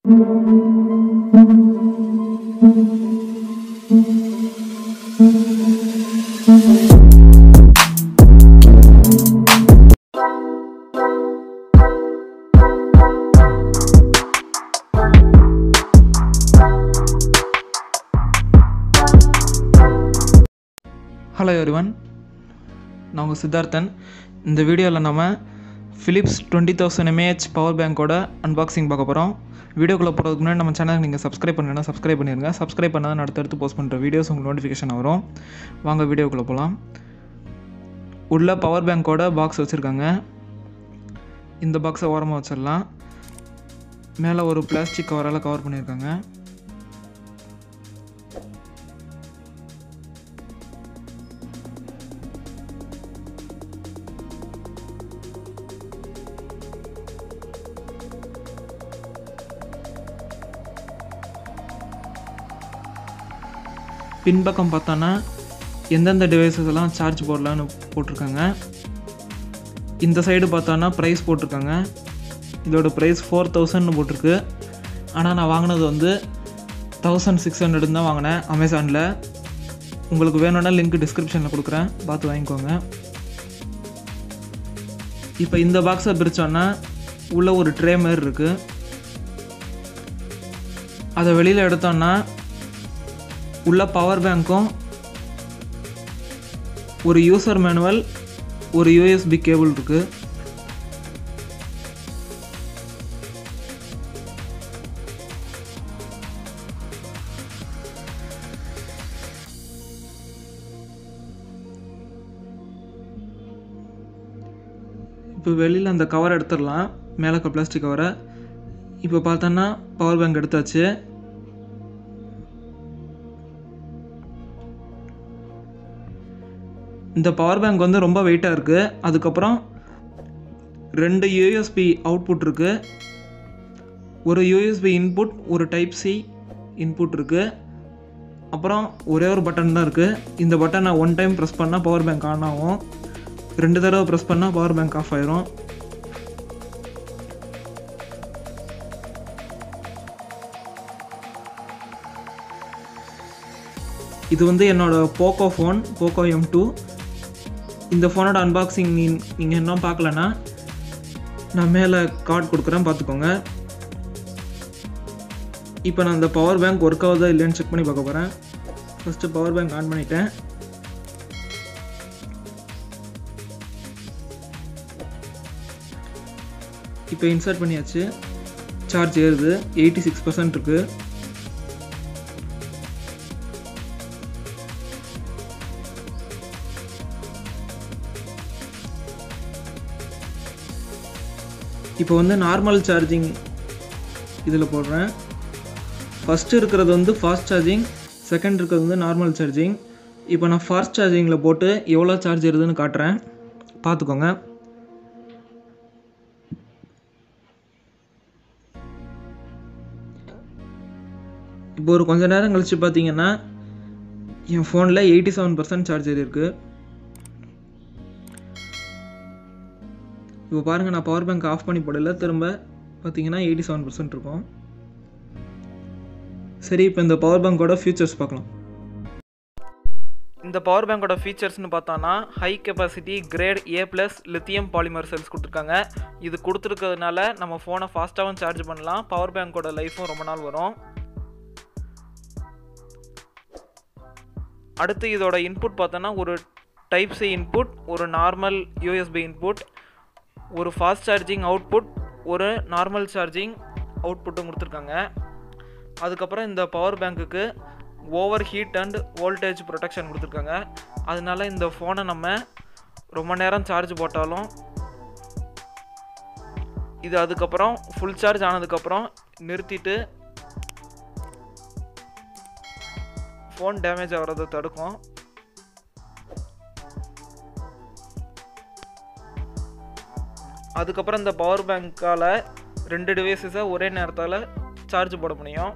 hello everyone நான் உங்கள் சித்தார்த்தன் இந்த வீடியோவில் நம்ம Philips twenty thousand mAh power பேங்க்கோட அன்பாக்சிங் பார்க்க போகிறோம் வீடியோக்குள்ளே போகிறதுக்கு முன்னாடி நம்ம சேனலுக்கு நீங்கள் சப்ஸ்கிரைப் பண்ணலைன்னா சப்ஸ்கிரைப் பண்ணிடுங்க சப்ஸ்கிரைப் பண்ணால் தான் அடுத்தடுத்து போஸ்ட் பண்ணுற வீடியோஸ் உங்களுக்கு நோட்டிஃபிகேஷன் வரும் வாங்க வீடியோக்குள்ளே போகலாம் உள்ள பவர் பேங்க்கோட பாக்ஸ் வச்சுருக்காங்க இந்த பாக்ஸை ஓரமாக வச்சிடலாம் மேலே ஒரு பிளாஸ்டிக் கவரால் கவர் பண்ணியிருக்காங்க பின்பக்கம் பார்த்தோன்னா எந்தெந்த டிவைசஸ் எல்லாம் சார்ஜ் போடலான்னு போட்டிருக்காங்க இந்த சைடு பார்த்தோன்னா ப்ரைஸ் போட்டிருக்காங்க இதோட ப்ரைஸ் ஃபோர் தௌசண்ட்னு போட்டிருக்கு ஆனால் நான் வாங்கினது வந்து தௌசண்ட் சிக்ஸ் ஹண்ட்ரட்னு தான் வாங்கினேன் அமேசானில் உங்களுக்கு வேணும்னா லிங்க் டிஸ்கிரிப்ஷனில் கொடுக்குறேன் பார்த்து வாங்கிக்கோங்க இப்போ இந்த பாக்ஸை பிரித்தோன்னா உள்ள ஒரு ட்ரே மாதிரி இருக்குது அதை வெளியில் எடுத்தோன்னா உள்ள பவர் பேங்க்கும் ஒரு யூசர் மேனுவல் ஒரு யூஎஸ்பி கேபிள் இருக்குது இப்போ வெளியில் அந்த கவர் எடுத்துடலாம் மேலே இருக்க பிளாஸ்டிக் கவரை இப்போ பார்த்தோன்னா பவர் பேங்க் எடுத்தாச்சு இந்த பவர் பேங்க் வந்து ரொம்ப வெயிட்டாக இருக்குது அதுக்கப்புறம் ரெண்டு யூஎஸ்பி அவுட்புட் இருக்குது ஒரு யூஎஸ்பி இன்புட் ஒரு டைப் சி இன்புட் இருக்குது அப்புறம் ஒரே ஒரு பட்டன் தான் இருக்குது இந்த பட்டனை ஒன் டைம் ப்ரெஸ் பண்ணால் பவர் பேங்க் ஆன் ஆகும் ரெண்டு தடவை ப்ரெஸ் பண்ணால் பவர் பேங்க் ஆஃப் ஆயிரும் இது வந்து என்னோடய Poco phone Poco M two இந்த ஃபோனோட அன்பாக்சிங் நீ நீங்கள் இன்னும் பார்க்கலன்னா நான் மேலே கார்டு கொடுக்குறேன் பார்த்துக்கோங்க இப்போ நான் இந்த பவர் பேங்க் ஒர்க் ஆகுதா இல்லைன்னு செக் பண்ணி பார்க்க போகிறேன் ஃபஸ்ட்டு பவர் பேங்க் ஆன் பண்ணிட்டேன் இப்போ இன்சர்ட் பண்ணியாச்சு சார்ஜ் ஏறுது எயிட்டி சிக்ஸ் பர்சன்ட் இருக்குது இப்போ வந்து நார்மல் சார்ஜிங் இதில் போடுறேன் ஃபஸ்ட்டு இருக்கிறது வந்து ஃபாஸ்ட் சார்ஜிங் செகண்ட் இருக்கிறது வந்து நார்மல் சார்ஜிங் இப்போ நான் ஃபாஸ்ட் சார்ஜிங்கில் போட்டு எவ்வளோ சார்ஜ் ஏறுதுன்னு காட்டுறேன் பார்த்துக்கோங்க இப்போ ஒரு கொஞ்ச நேரம் கழித்து பார்த்தீங்கன்னா என் ஃபோனில் எயிட்டி செவன் பர்சன்ட் சார்ஜர் இருக்குது இப்போ பாருங்கள் நான் பவர் பேங்க் ஆஃப் பண்ணி போடல திரும்ப பார்த்தீங்கன்னா எயிட்டி செவன் பர்சன்ட் இருக்கும் சரி இப்போ இந்த பவர் பேங்கோட ஃபீச்சர்ஸ் பார்க்கலாம் இந்த பவர் பேங்கோட ஃபீச்சர்ஸ்னு பார்த்தோன்னா high capacity grade A plus lithium polymer cells கொடுத்துருக்காங்க இது கொடுத்துருக்கிறதுனால நம்ம ஃபோனை ஃபாஸ்ட்டாகவும் சார்ஜ் பண்ணலாம் பவர் பேங்கோட லைஃப்பும் ரொம்ப நாள் வரும் அடுத்து இதோட இன்புட் பார்த்தோன்னா ஒரு டைப் சி இன்புட் ஒரு நார்மல் யூஎஸ்பி இன்புட் ஒரு ஃபாஸ்ட் சார்ஜிங் அவுட்புட் ஒரு நார்மல் சார்ஜிங் அவுட்புட்டும் கொடுத்துருக்காங்க அதுக்கப்புறம் இந்த பவர் பேங்க்குக்கு overheat and voltage protection கொடுத்துருக்காங்க அதனால இந்த ஃபோனை நம்ம ரொம்ப நேரம் சார்ஜ் போட்டாலும் இது அதுக்கப்புறம் ஃபுல் சார்ஜ் ஆனதுக்கப்புறம் நிறுத்திட்டு ஃபோன் டேமேஜ் ஆகிறத தடுக்கும் அதுக்கப்புறம் இந்த பவர் பேங்க்கால் ரெண்டு டிவைஸஸை ஒரே நேரத்தால் சார்ஜ் போட முடியும்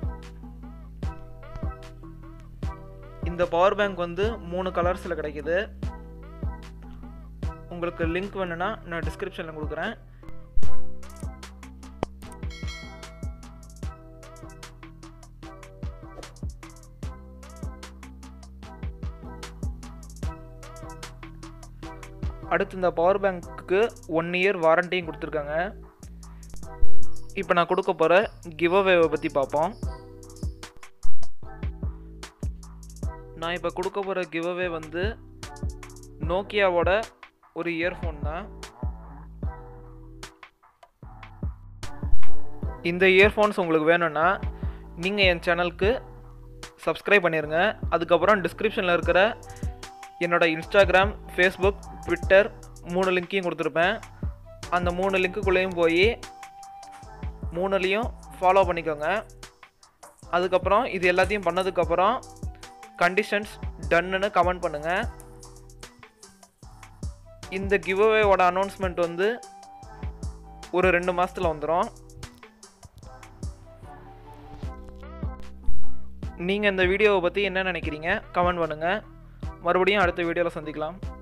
இந்த பவர் பேங்க் வந்து மூணு கலர்ஸில் கிடைக்குது உங்களுக்கு லிங்க் வேணும்னா நான் டிஸ்கிரிப்ஷனில் கொடுக்குறேன் அடுத்து இந்த பவர் பேங்க்குக்கு ஒன் இயர் வாரண்டியும் கொடுத்துருக்காங்க இப்போ நான் கொடுக்க போகிற கிவ் அவேவை பற்றி பார்ப்போம் நான் இப்போ கொடுக்க போகிற கிவ் அவே வந்து நோக்கியாவோட ஒரு இயர்ஃபோன் தான் இந்த இயர்ஃபோன்ஸ் உங்களுக்கு வேணும்னா நீங்கள் என் சேனலுக்கு சப்ஸ்கிரைப் பண்ணிடுங்க அதுக்கப்புறம் டிஸ்கிரிப்ஷனில் இருக்கிற என்னோட இன்ஸ்டாகிராம் ஃபேஸ்புக் ட்விட்டர் மூணு லிங்க்கையும் கொடுத்துருப்பேன் அந்த மூணு லிங்க்குள்ளேயும் போய் மூணுலேயும் ஃபாலோ பண்ணிக்கோங்க அதுக்கப்புறம் இது எல்லாத்தையும் பண்ணதுக்கப்புறம் கண்டிஷன்ஸ் டன்னுன்னு கமெண்ட் பண்ணுங்கள் இந்த கிவ்அவேவோட அனௌன்ஸ்மெண்ட் வந்து ஒரு ரெண்டு மாதத்தில் வந்துடும் நீங்கள் இந்த வீடியோவை பற்றி என்ன நினைக்கிறீங்க கமெண்ட் பண்ணுங்கள் மறுபடியும் அடுத்த வீடியோவில் சந்திக்கலாம்